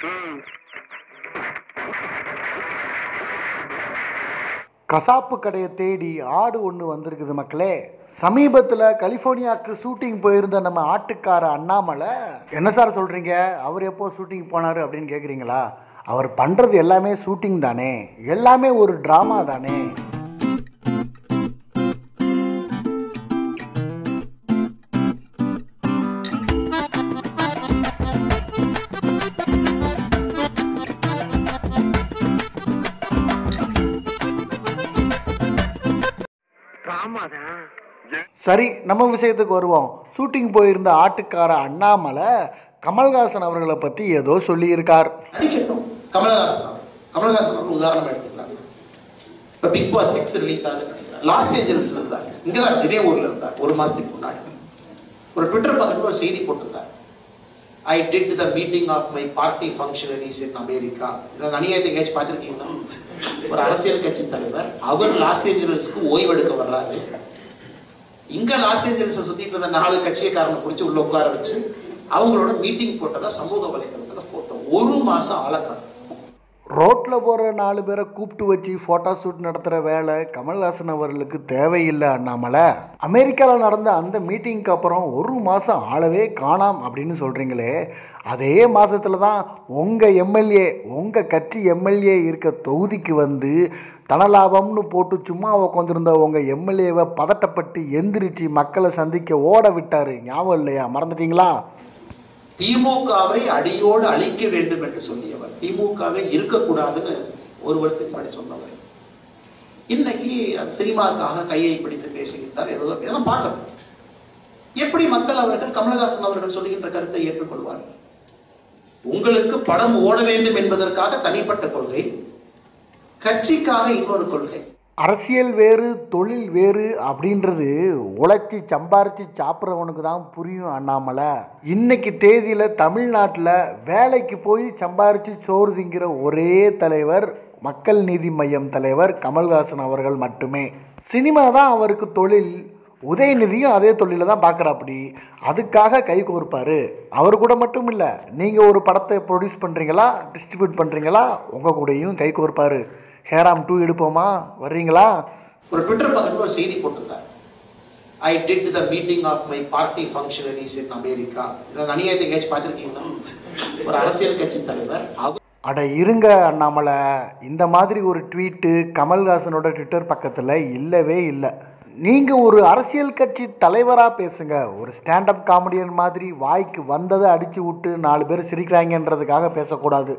கசாப்பு கடையை தேடி ஆடு ஒன்று வந்திருக்குது மக்களே சமீபத்தில் கலிஃபோர்னியாவுக்கு ஷூட்டிங் போயிருந்த நம்ம ஆட்டுக்கார அண்ணாமலை என்ன சார் சொல்கிறீங்க அவர் எப்போ ஷூட்டிங் போனார் அப்படின்னு கேட்குறீங்களா அவர் பண்ணுறது எல்லாமே ஷூட்டிங் தானே எல்லாமே ஒரு ட்ராமா தானே சரி நம்ம விஷயத்துக்கு வருவோம் ஷூட்டிங் போயிருந்த ஆட்டுக்கார அண்ணாமலை கமல்ஹாசன் அவர்களை பற்றி ஏதோ சொல்லியிருக்கார் நடிக்கட்டும் கமலஹாசன் அவர். கமலஹாசன் அவர் உதாரணம் எடுத்துக்கலாம் இப்போ பிக் பாஸ் சிக்ஸ் ரிலீஸ் ஆகுது நினைக்கிறேன் லாஸ் ஏஞ்சல்ஸ்ல இருந்தார் இங்கே தான் இதே ஊரில் இருந்தார் ஒரு மாதத்துக்கு முன்னாடி ஒரு ட்விட்டர் பக்கத்தில் ஒரு செய்தி போட்டிருந்தார் I did the meeting of my party functionaries in America இதை அநியாயத்தை எங்கேயாச்சும் பார்த்துருக்கீங்களா ஒரு அரசியல் கட்சி தலைவர் அவர் லாஸ் ஏஞ்சல்ஸ்க்கு ஓய்வெடுக்க வர்றாரு இங்க லாஸ் ஏஞ்சல்ஸை சுத்திட்டு இருந்த நாலு கட்சியக்காரனை பிடிச்சி உள்ள உட்கார வச்சு அவங்களோட மீட்டிங் போட்டதா சமூக வலைதளத்துல போட்டோ ஒரு மாசம் ஆளக்கான ரோட்டில் போகிற நாலு பேரை கூப்பிட்டு வச்சு ஃபோட்டோ ஷூட் நடத்துகிற வேலை கமல்ஹாசன் அவர்களுக்கு தேவையில்லை அண்ணாமலை அமெரிக்காவில் நடந்த அந்த மீட்டிங்க்கு அப்புறம் ஒரு மாதம் ஆளவே காணாம் அப்படின்னு சொல்கிறீங்களே அதே மாதத்தில் தான் உங்கள் எம்எல்ஏ உங்கள் கட்சி எம்எல்ஏ இருக்க தொகுதிக்கு வந்து தனலாபம்னு போட்டு சும்மா உட்காந்துருந்த உங்கள் எம்எல்ஏவை பதட்டப்பட்டு எந்திரிச்சு மக்களை சந்திக்க ஓட விட்டார் ஞாபகம் இல்லையா மறந்துட்டீங்களா திமுகவை அடியோடு அழிக்க வேண்டும் என்று சொல்லியவர் திமுகவை இருக்கக்கூடாதுன்னு ஒரு வருஷத்துக்கு முன்னாடி சொன்னவர் இன்னைக்கு அது சினிமாக்காக கையை பிடித்து பேசுகின்றார் ஏதோ இதெல்லாம் பார்க்கணும் எப்படி மக்கள் அவர்கள் கமலஹாசன் அவர்கள் சொல்லுகின்ற கருத்தை ஏற்றுக்கொள்வார் உங்களுக்கு படம் ஓட வேண்டும் என்பதற்காக தனிப்பட்ட கொள்கை கட்சிக்காக இன்னொரு கொள்கை அரசியல் வேறு தொழில் வேறு அப்படின்றது உழைச்சி சம்பாரிச்சு சாப்பிட்றவனுக்கு தான் புரியும் அண்ணாமலை இன்னைக்கு தேதியில் தமிழ்நாட்டில் வேலைக்கு போய் சம்பாரித்து சோறு திங்கிற ஒரே தலைவர் மக்கள் நீதி மையம் தலைவர் கமல்ஹாசன் அவர்கள் மட்டுமே சினிமா தான் அவருக்கு தொழில் உதயநிதியும் அதே தொழிலை தான் பார்க்குறாப்படி அதுக்காக கை கோர்ப்பார் அவர் கூட மட்டும் இல்லை நீங்கள் ஒரு படத்தை ப்ரொடியூஸ் பண்ணுறீங்களா டிஸ்ட்ரிபியூட் பண்ணுறீங்களா உங்கள் கூடயும் கை கோர்ப்பார் ஹேராம் டூ எடுப்போமா வர்றீங்களா ஒரு ட்விட்டர் பக்கத்தில் ஒரு செய்தி போட்டிருந்தார் I did the meeting of my party functionaries in America இதை அநியாயத்தை எங்கேயாச்சும் பார்த்துருக்கீங்களா ஒரு அரசியல் கட்சி தலைவர் அவர் அட இருங்க அண்ணாமலை இந்த மாதிரி ஒரு ட்வீட்டு கமல்ஹாசனோட ட்விட்டர் பக்கத்தில் இல்லவே இல்லை நீங்கள் ஒரு அரசியல் கட்சி தலைவராக பேசுங்க ஒரு ஸ்டாண்டப் காமெடியன் மாதிரி வாய்க்கு வந்ததை அடித்து விட்டு நாலு பேர் சிரிக்கிறாங்கன்றதுக்காக பேசக்கூடாது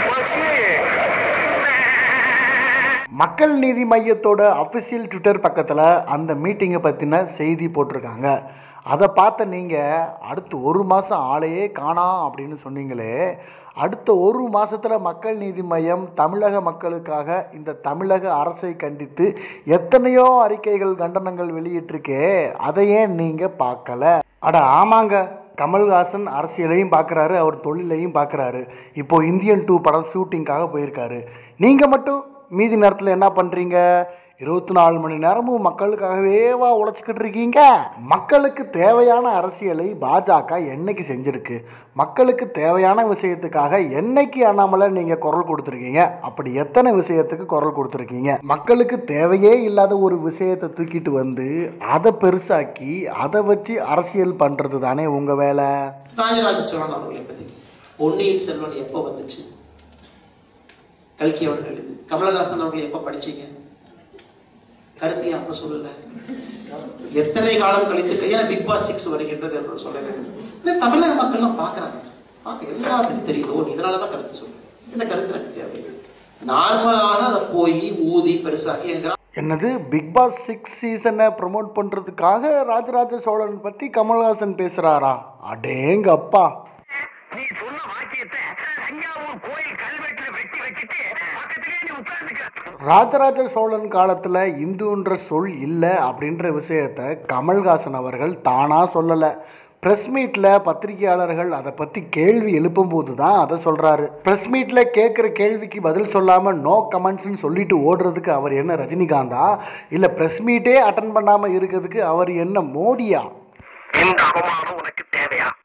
மக்கள் நீதி மையத்தோட அஃபிஷியல் ட்விட்டர் பக்கத்தில் அந்த மீட்டிங்கை பற்றின செய்தி போட்டிருக்காங்க அதை பார்த்த நீங்கள் அடுத்து ஒரு மாதம் ஆளையே காணாம் அப்படின்னு சொன்னீங்களே அடுத்த ஒரு மாதத்தில் மக்கள் நீதி மையம் தமிழக மக்களுக்காக இந்த தமிழக அரசை கண்டித்து எத்தனையோ அறிக்கைகள் கண்டனங்கள் வெளியிட்டிருக்கே அதை ஏன் நீங்கள் பார்க்கல அட ஆமாங்க கமல்ஹாசன் அரசியலையும் பார்க்குறாரு அவர் தொழிலையும் பார்க்குறாரு இப்போ இந்தியன் டூ படம் ஷூட்டிங்காக போயிருக்காரு நீங்கள் மட்டும் மீதி நேரத்தில் என்ன பண்ணுறீங்க இருபத்தி நாலு மணி நேரமும் மக்களுக்காகவேவா உழைச்சிக்கிட்டு இருக்கீங்க மக்களுக்கு தேவையான அரசியலை பாஜக என்னைக்கு செஞ்சிருக்கு மக்களுக்கு தேவையான விஷயத்துக்காக என்னைக்கு அண்ணாமலை நீங்கள் குரல் கொடுத்துருக்கீங்க அப்படி எத்தனை விஷயத்துக்கு குரல் கொடுத்துருக்கீங்க மக்களுக்கு தேவையே இல்லாத ஒரு விஷயத்தை தூக்கிட்டு வந்து அதை பெருசாக்கி அதை வச்சு அரசியல் பண்ணுறது தானே உங்கள் வேலை ராஜராஜ சோழன் அவர்களை பற்றி பொன்னியின் செல்வன் எப்போ வந்துச்சு கல்கி அவர்கள் எழுது கமலஹாசன் அவர்கள் எப்போ படிச்சீங்க கருத்தையும் அப்ப சொல்லல எத்தனை காலம் கழித்து ஏன்னா பிக் பாஸ் சிக்ஸ் வருகின்றது என்று சொல்ல வேண்டும் இல்லை தமிழக மக்கள்லாம் பார்க்குறாங்க பார்க்க எல்லாத்துக்கும் தெரியுதோ இதனால தான் கருத்து சொல்றேன் இந்த கருத்து எனக்கு தேவையில்லை நார்மலாக அதை போய் ஊதி பெருசாக்கி என்கிறான் என்னது பிக் பாஸ் சிக்ஸ் சீசனை ப்ரமோட் பண்ணுறதுக்காக ராஜராஜ சோழன் பற்றி கமல்ஹாசன் பேசுகிறாரா அடேங்க அப்பா நீ சொன்ன வாக்கியத்தை தஞ்சாவூர் கோயில் கல்வெட்டுல வெட்டி வச்சுட்டு பக்கத்திலேயே நீ உட்கார்ந்துக்க ராஜராஜ சோழன் காலத்தில் இந்துன்ற சொல் இல்லை அப்படின்ற விஷயத்தை கமல்ஹாசன் அவர்கள் தானாக சொல்லலை ப்ரெஸ் மீட்டில் பத்திரிகையாளர்கள் அதை பற்றி கேள்வி எழுப்பும்போது தான் அதை சொல்கிறாரு ப்ரெஸ் மீட்டில் கேட்குற கேள்விக்கு பதில் சொல்லாமல் நோ கமெண்ட்ஸ்னு சொல்லிட்டு ஓடுறதுக்கு அவர் என்ன ரஜினிகாந்தா இல்லை ப்ரெஸ் மீட்டே அட்டன் பண்ணாமல் இருக்கிறதுக்கு அவர் என்ன மோடியா இந்த அவமானம் உனக்கு தேவையா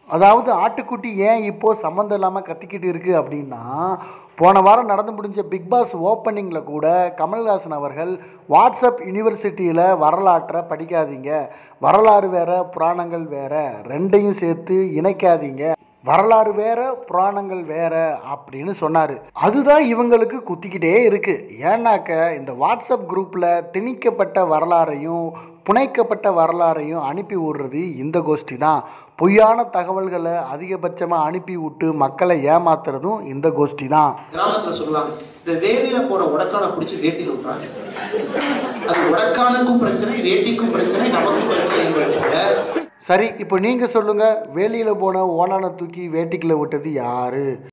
அதாவது ஆட்டுக்குட்டி ஏன் இப்போ சம்மந்தம் இல்லாமல் கத்திக்கிட்டு இருக்கு அப்படின்னா போன வாரம் நடந்து முடிஞ்ச பிக் பாஸ் ஓப்பனிங்கில் கூட கமல்ஹாசன் அவர்கள் வாட்ஸ்அப் யூனிவர்சிட்டியில் வரலாற்றை படிக்காதீங்க வரலாறு வேற புராணங்கள் வேற ரெண்டையும் சேர்த்து இணைக்காதீங்க வரலாறு வேற புராணங்கள் வேற அப்படின்னு சொன்னார் அதுதான் இவங்களுக்கு குத்திக்கிட்டே இருக்கு ஏன்னாக்க இந்த வாட்ஸ்அப் குரூப்பில் திணிக்கப்பட்ட வரலாறையும் புனைக்கப்பட்ட வரலாறையும் அனுப்பி விடுறது இந்த கோஷ்டி தான் பொய்யான தகவல்களை அதிகபட்சமாக அனுப்பி விட்டு மக்களை ஏமாத்துறதும் இந்த கோஷ்டி தான் கிராமத்துல சொல்லுவாங்க இந்த வேலியில போற உடக்கான பிடிச்சி வேட்டியில் விட்டுறாங்க அது உடக்கானுக்கும் பிரச்சனை வேட்டிக்கும் பிரச்சனை நமக்கும் பிரச்சனை என்பது போல சரி இப்போ நீங்கள் சொல்லுங்கள் வேலியில் போன ஓனானை தூக்கி வேட்டிக்குள்ளே விட்டது யாரு